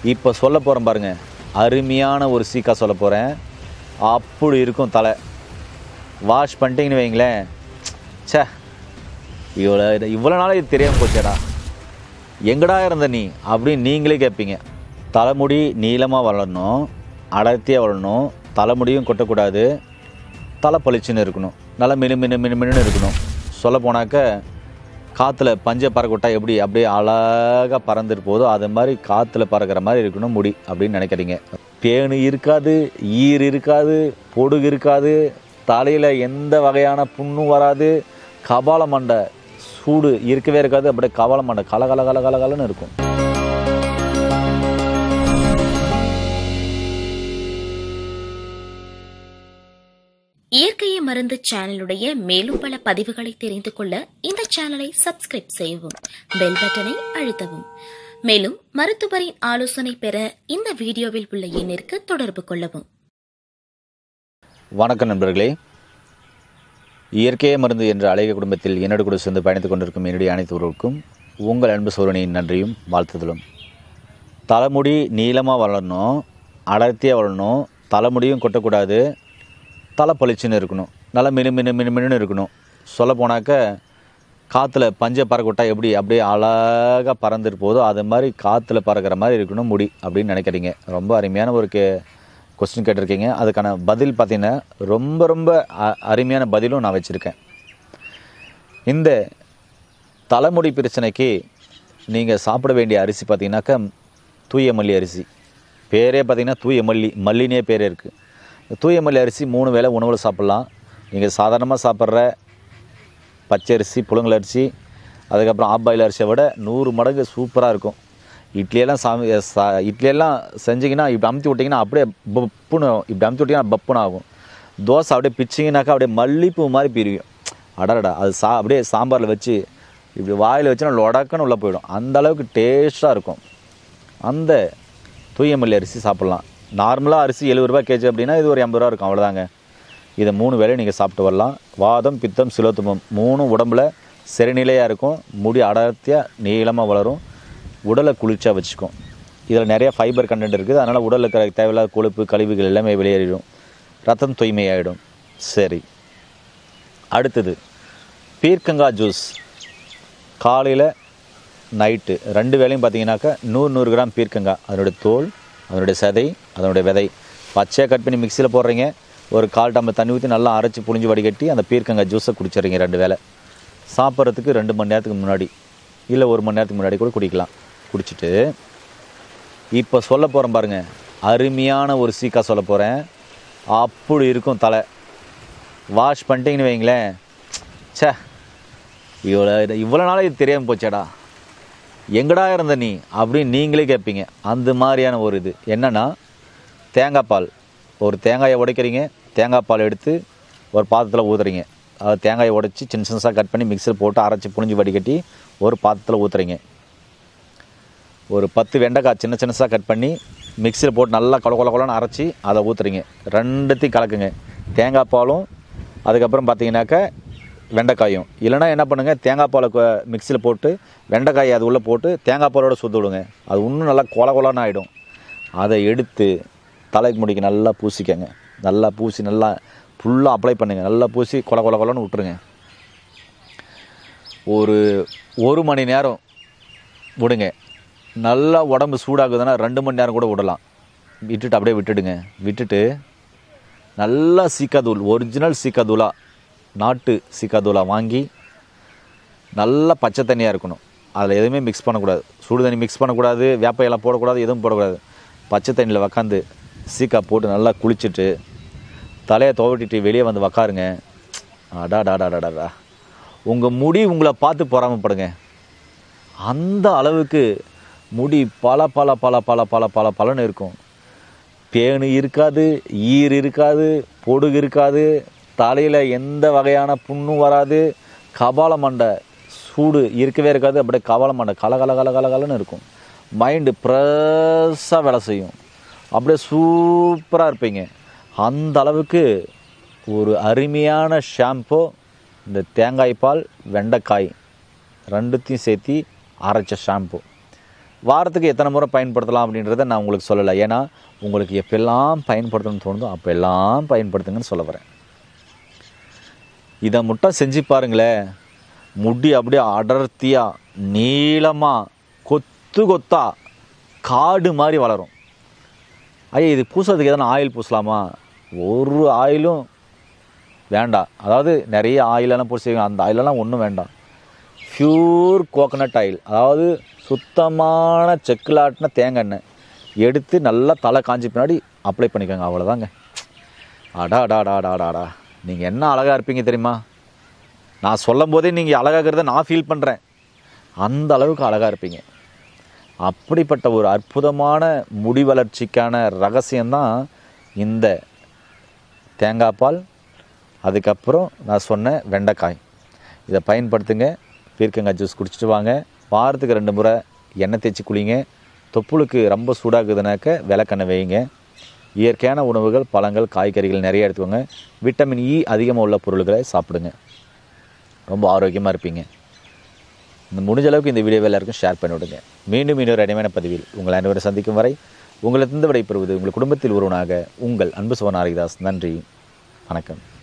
இப்போ சொல்ல போகிறேன் பாருங்க அருமையான ஒரு சீக்கா சொல்ல போகிறேன் அப்படி இருக்கும் தலை வாஷ் பண்ணிட்டீங்கன்னு வைங்களேன் ச்சே இவ்வளோ இவ்வளோ நாள் இது தெரியாமல் போச்சேடா எங்கடா இருந்த நீ அப்படின்னு நீங்களே கேட்பீங்க தலைமுடி நீளமாக வளரணும் அடர்த்தியாக வளரணும் தலைமுடியும் கொட்டக்கூடாது தலை பளிச்சுன்னு இருக்கணும் நல்லா மினு மினு மினு மினுன்னு இருக்கணும் சொல்ல போனாக்க காற்றுல பஞ்சை பறக்க விட்டா எப்படி அப்படியே அழகாக பறந்துட்டு போதோ அது மாதிரி காற்றுல பறக்கிற மாதிரி இருக்கணும் முடி அப்படின்னு நினைக்கிறீங்க பேணு இருக்காது ஈர் இருக்காது பொடுகு இருக்காது தலையில் எந்த வகையான புண்ணும் வராது கபால மண்டை சூடு இருக்கவே இருக்காது அப்படியே கபால மண்டை கல கல கல கல கலன்னு இருக்கும் இயற்கையை மருந்து சேனலுடைய மேலும் பல பதிவுகளை தெரிந்து கொள்ள இந்த சேனலை சப்ஸ்கிரைப் செய்யவும் பெல் பட்டனை அழுத்தவும் மேலும் மருத்துவரின் ஆலோசனை பெற இந்த வீடியோவில் உள்ள எண்ணிற்கு தொடர்பு கொள்ளவும் வணக்கம் நண்பர்களே இயற்கையே மருந்து என்ற அழகிய குடும்பத்தில் என்னோடு கூட சேர்ந்து பயணித்துக் கொண்டிருக்கும் என்னுடைய அனைத்து உறவுக்கும் உங்கள் அன்பு சோழனின் நன்றியும் வாழ்த்துதலும் தலைமுடி நீளமாக வளரணும் அடர்த்தியாக வளரணும் தலைமுடியும் கொட்டக்கூடாது தலை பளிச்சுன்னு இருக்கணும் நல்லா மினு மினு மினு மினுன்னு இருக்கணும் சொல்ல போனாக்க காற்றுல பஞ்சை பறக்க விட்டா எப்படி அப்படியே அழகாக பறந்துட்டு போதோ அது மாதிரி காற்றுல பறக்கிற மாதிரி இருக்கணும் முடி அப்படின்னு நினைக்கிறீங்க ரொம்ப அருமையான ஒரு கே கொஸ்டின் கேட்டிருக்கீங்க அதுக்கான பதில் பார்த்தீங்கன்னா ரொம்ப ரொம்ப அ- அருமையான பதிலும் நான் வச்சுருக்கேன் இந்த தலைமுடி பிரச்சனைக்கு நீங்கள் சாப்பிட வேண்டிய அரிசி பார்த்தீங்கன்னாக்கா தூய மல்லி அரிசி பேரே பார்த்தீங்கன்னா தூய மல்லி மல்லினே பேரே இருக்குது தூய மல்லி அரிசி மூணு வேளை உணவில் சாப்பிட்லாம் நீங்கள் சாதாரணமாக சாப்பிட்ற பச்சரிசி புழுங்கல் அரிசி அதுக்கப்புறம் ஆப்பாயில் அரிசியை விட நூறு மடங்கு சூப்பராக இருக்கும் இட்லியெல்லாம் சாமி சா இட்லியெல்லாம் செஞ்சிங்கன்னா இப்படி அமுத்தி விட்டிங்கன்னா அப்படியே பப்புன்னு இப்படி அமுத்தி விட்டிங்கன்னா பப்புன்னு ஆகும் தோசை அப்படியே பிச்சிங்கனாக்கா அப்படியே மல்லிப்பூ மாதிரி பிரியும் அடடா அது சா அப்படியே சாம்பாரில் வச்சு இப்படி வாயில் வச்சுனா லொடக்குன்னு உள்ளே போயிடும் அந்த அளவுக்கு டேஸ்ட்டாக இருக்கும் அந்த தூய மல்லி அரிசி சாப்பிட்லாம் நார்மலாக அரிசி எழுபது ரூபாய் கேஜி அப்படின்னா இது ஒரு எண்பது ரூபா இருக்கும் அவ்வளோதாங்க இதை மூணு வேளையும் நீங்கள் சாப்பிட்டு வரலாம் வாதம் பித்தம் சிலோத்துமம் மூணும் உடம்புல செரிநிலையாக இருக்கும் முடி அடர்த்தியாக நீளமாக வளரும் உடலை குளிர்ச்சியாக வச்சுக்கும் இதில் நிறைய ஃபைபர் கண்டென்ட் இருக்குது அதனால் உடலில் இருக்கிற தேவையில்லாத கொழுப்பு கழிவுகள் எல்லாமே வெளியேறிடும் ரத்தம் தூய்மையாயிடும் சரி அடுத்தது பீர்க்கங்காய் ஜூஸ் காலையில் நைட்டு ரெண்டு வேளையும் பார்த்தீங்கன்னாக்கா நூறு நூறு கிராம் பீர்க்கங்காய் அதனுடைய தோல் அதனுடைய சதை அதனுடைய விதை பச்சையாக கட் பண்ணி மிக்சியில் போடுறீங்க ஒரு கால் டம்ளர் தண்ணி ஊற்றி நல்லா அரைச்சி புழிஞ்சு வடிகட்டி அந்த பீர்க்கங்காய் ஜூஸை குடிச்சிடுறீங்க ரெண்டு வேளை சாப்பிட்றதுக்கு ரெண்டு மணி நேரத்துக்கு முன்னாடி இல்லை ஒரு மணி நேரத்துக்கு முன்னாடி கூட குடிக்கலாம் குடிச்சிட்டு இப்போ சொல்ல போகிறேன் பாருங்க அருமையான ஒரு சீக்கா சொல்ல போகிறேன் அப்படி இருக்கும் தலை வாஷ் பண்ணிட்டீங்கன்னு வைங்களேன் ச்சே இவ்வளோ இவ்வளோ நாள் இது தெரியாமல் போச்சேடா எங்கடா இருந்த நீ அப்படின்னு நீங்களே கேட்பீங்க அந்த மாதிரியான ஒரு இது என்னன்னா தேங்காய் பால் ஒரு தேங்காயை உடைக்கிறீங்க தேங்காய் பால் எடுத்து ஒரு பாத்திரத்தில் ஊற்றுறீங்க அது தேங்காயை உடைச்சி சின்ன சின்னசாக கட் பண்ணி மிக்சியில் போட்டு அரைச்சி புழிஞ்சு வடிகட்டி ஒரு பாத்திரத்தில் ஊற்றுறீங்க ஒரு பத்து வெண்டைக்காய் சின்ன சின்னசாக கட் பண்ணி மிக்சியில் போட்டு நல்லா கொல கொல கொலன்னு அரைச்சி அதை ஊற்றுறீங்க ரெண்டுத்தையும் கலக்குங்க தேங்காய் பாலும் அதுக்கப்புறம் பார்த்தீங்கன்னாக்கா வெண்டைக்காயும் இல்லைன்னா என்ன பண்ணுங்கள் தேங்காய் பாலை கொ- மிக்சியில் போட்டு வெண்டைக்காயை அது உள்ளே போட்டு தேங்காய் பாலோட சுத்த விடுங்க அது இன்னும் நல்லா கொல கொலன்னு ஆகிடும் அதை எடுத்து தலைக்கு முடிக்கு நல்லா பூசிக்கங்க நல்லா பூசி நல்லா ஃபுல்லாக அப்ளை பண்ணுங்க நல்லா பூசி கொல கொல கொலன்னு விட்டுருங்க ஒரு ஒரு மணி நேரம் விடுங்க நல்லா உடம்பு சூடாகுதுன்னா ரெண்டு மணி நேரம் கூட விடலாம் விட்டுட்டு அப்படியே விட்டுடுங்க விட்டுட்டு நல்லா சீக்காதூள் ஒரிஜினல் சீக்காதூளா நாட்டு சீக்காதூளா வாங்கி நல்லா பச்சை தண்ணியாக இருக்கணும் அதில் எதுவுமே மிக்ஸ் பண்ணக்கூடாது சுடு தண்ணி மிக்ஸ் பண்ணக்கூடாது வேப்ப இலை போடக்கூடாது எதுவும் போடக்கூடாது பச்சை தண்ணியில் உக்காந்து சீக்கா போட்டு நல்லா குளிச்சுட்டு தலையை துவட்டிட்டு வெளியே வந்து உக்காருங்க அடாடாடாடாடா உங்கள் முடி உங்களை பார்த்து பொறாமப்படுங்க அந்த அளவுக்கு முடி பல பல பல பல பல பல பலன்னு இருக்கும் பேணு இருக்காது ஈர் இருக்காது பொடுகு இருக்காது தலையில் எந்த வகையான புண்ணும் வராது கபால மண்டை சூடு இருக்கவே இருக்காது அப்படியே கபால மண்டை கல கல கல கல கலன்னு இருக்கும் மைண்டு ப்ரெஸ்ஸாக வேலை செய்யும் அப்படியே சூப்பராக இருப்பீங்க அந்த அளவுக்கு ஒரு அருமையான ஷாம்பு இந்த தேங்காய் பால் வெண்டைக்காய் ரெண்டுத்தையும் சேர்த்து அரைச்ச ஷாம்பு வாரத்துக்கு எத்தனை முறை பயன்படுத்தலாம் அப்படின்றத நான் உங்களுக்கு சொல்லலை ஏன்னா உங்களுக்கு எப்பெல்லாம் பயன்படுத்தணும்னு தோணுதோ அப்போ எல்லாம் பயன்படுத்துங்கன்னு சொல்ல வரேன் இதை மட்டும் செஞ்சு பாருங்களேன் முடி அப்படியே அடர்த்தியாக நீளமாக கொத்து கொத்தா காடு மாதிரி வளரும் ஐயா இது பூசுறதுக்கு எதனா ஆயில் பூசலாமா ஒரு ஆயிலும் வேண்டாம் அதாவது நிறைய ஆயிலெல்லாம் பூசிங்க அந்த ஆயிலெல்லாம் ஒன்றும் வேண்டாம் பியூர் கோகனட் ஆயில் அதாவது சுத்தமான செக்கிலாட்டின தேங்காய் எண்ணெய் எடுத்து நல்லா தலை காஞ்சி பின்னாடி அப்ளை பண்ணிக்கோங்க அவ்வளோதாங்க அடா அடா அடா அடா அடா அடா நீங்கள் என்ன அழகாக இருப்பீங்க தெரியுமா நான் சொல்லும் போதே நீங்கள் அழகாகிறத நான் ஃபீல் பண்ணுறேன் அந்த அளவுக்கு அழகாக இருப்பீங்க அப்படிப்பட்ட ஒரு அற்புதமான முடி வளர்ச்சிக்கான ரகசியம்தான் இந்த தேங்காய் பால் அதுக்கப்புறம் நான் சொன்ன வெண்டைக்காய் இதை பயன்படுத்துங்க பீர்க்கங்காய் ஜூஸ் குடிச்சிட்டு வாங்க வாரத்துக்கு ரெண்டு முறை எண்ணெய் தேய்ச்சி குளிங்க தொப்புளுக்கு ரொம்ப சூடாகுதுனாக்க விளக்கெண்ணெய் வைங்க இயற்கையான உணவுகள் பழங்கள் காய்கறிகள் நிறைய எடுத்துக்கோங்க விட்டமின் இ அதிகமாக உள்ள பொருள்களை சாப்பிடுங்க ரொம்ப ஆரோக்கியமாக இருப்பீங்க இந்த முடிஞ்ச அளவுக்கு இந்த வீடியோவை எல்லாருக்கும் ஷேர் பண்ணி விடுங்க மீண்டும் இன்னொரு அடிமையான பதிவில் உங்கள் அனைவரும் சந்திக்கும் வரை உங்களிடத்திலிருந்து விடைபெறுவது உங்கள் குடும்பத்தில் ஒருவனாக உங்கள் அன்பு சுவன் ஆரிதாஸ் நன்றி வணக்கம்